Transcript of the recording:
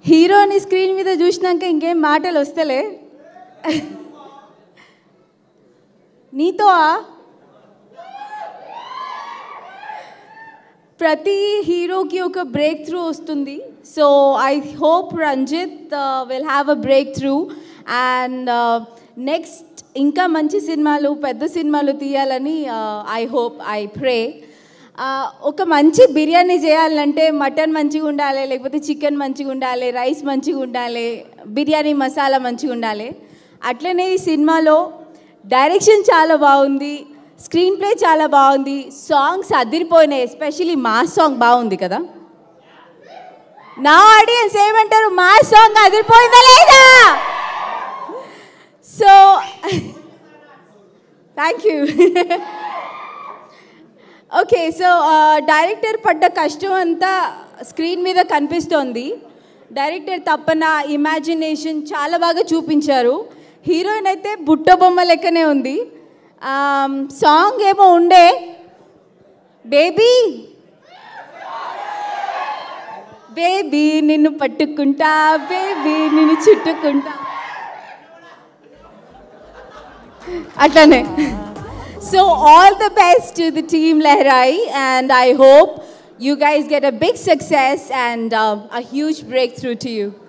హీరోని స్క్రీన్ మీద చూసినాక ఇంకేం మాటలు వస్తలే నీతో ప్రతి హీరోకి ఒక బ్రేక్ త్రూ వస్తుంది so I hope Ranjith will have a breakthrough and next ఇంకా మంచి సినిమాలు పెద్ద సినిమాలు తీయాలని ఐ హోప్ ఐ ప్రే ఒక మంచి బిర్యానీ చేయాలంటే మటన్ మంచిగా ఉండాలి లేకపోతే చికెన్ మంచిగా ఉండాలి రైస్ మంచిగా ఉండాలి బిర్యానీ మసాలా మంచిగా ఉండాలి అట్లనే ఈ సినిమాలో డైరెక్షన్ చాలా బాగుంది స్క్రీన్ ప్లే చాలా బాగుంది సాంగ్స్ అదిరిపోయినాయి ఎస్పెషలీ మా సాంగ్ బాగుంది కదా నా ఆడియన్స్ ఏమంటారు మా సాంగ్ అదిరిపోయిందా లేదా so thank you okay so director పడ్డ కష్టం అంతా స్క్రీన్ మీద కనిపిస్తోంది డైరెక్టర్ తప్పన ఇమాజినేషన్ చాలా బాగా చూపించారు హీరోయిన్ అయితే బుట్ట బొమ్మ లెక్కనే ఉంది సాంగ్ ఏమో ఉండే బేబీ బేబీ నిన్ను పట్టుకుంటా బేబీ నిన్ను చుట్టుకుంటా అట్లానే so all the best to the team Leharaayi and I hope you guys get a big success and uh, a huge breakthrough to you.